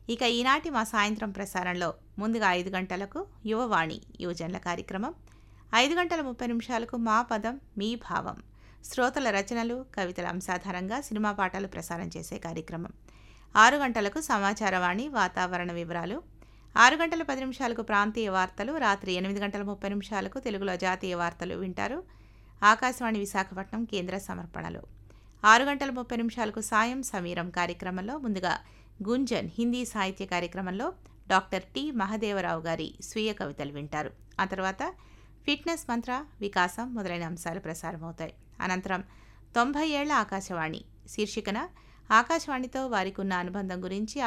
ఇక ఈనాటి మా సాయంత్రం ప్రసారంలో ముందుగా ఐదు గంటలకు యువవాణి యువజనుల కార్యక్రమం ఐదు గంటల ముప్పై నిమిషాలకు మా పదం మీ భావం శ్రోతల రచనలు కవితల అంశాధారంగా సినిమా పాటలు ప్రసారం చేసే కార్యక్రమం ఆరు గంటలకు సమాచారవాణి వాతావరణ వివరాలు ఆరు గంటల పది నిమిషాలకు ప్రాంతీయ వార్తలు రాత్రి ఎనిమిది గంటల ముప్పై నిమిషాలకు తెలుగులో జాతీయ వార్తలు వింటారు ఆకాశవాణి విశాఖపట్నం కేంద్ర సమర్పణలో ఆరు గంటల ముప్పై నిమిషాలకు సాయం సమీరం కార్యక్రమంలో ముందుగా గుంజన్ హిందీ సాహిత్య కార్యక్రమంలో డాక్టర్ టి మహదేవరావు గారి స్వీయ కవితలు వింటారు ఆ తర్వాత ఫిట్నెస్ మంత్ర వికాసం మొదలైన అంశాలు ప్రసారమవుతాయి అనంతరం తొంభై ఏళ్ల ఆకాశవాణి శీర్షికన ఆకాశవాణితో వారికి ఉన్న అనుబంధం గురించి